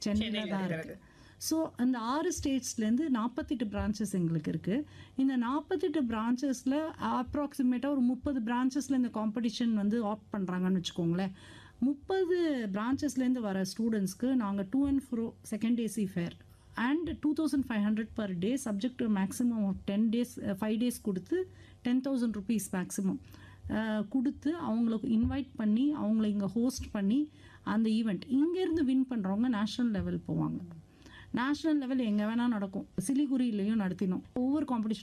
சென்னையில் தான் இருக்கு ஸோ அந்த ஆறு ஸ்டேட்ஸ்லேருந்து நாற்பத்தெட்டு பிரான்ச்சஸ் எங்களுக்கு இருக்குது இந்த நாற்பத்தெட்டு பிரான்ச்சஸில் அப்ராக்சிமேட்டாக ஒரு முப்பது பிரான்ச்சஸில் இந்த காம்படிஷன் வந்து ஆப்ட் பண்ணுறாங்கன்னு வச்சுக்கோங்களேன் முப்பது பிரான்ச்சஸ்லேருந்து வர ஸ்டூடெண்ட்ஸ்க்கு நாங்கள் to and fro second AC fare and two thousand five hundred per day subject to maximum of ten days five days கொடுத்து டென் தௌசண்ட் ருபீஸ் மேக்ஸிமம் கொடுத்து அவங்களுக்கு இன்வைட் பண்ணி அவங்கள இங்கே ஹோஸ்ட் பண்ணி அந்த ஈவெண்ட் இங்கேருந்து வின் பண்ணுறவங்க நேஷ்னல் லெவல் போவாங்க நேஷ்னல் லெவல் எங்கே வேணால் நடக்கும் சிலிகுரியிலையும் நடத்தினோம் ஒவ்வொரு காம்படிஷன்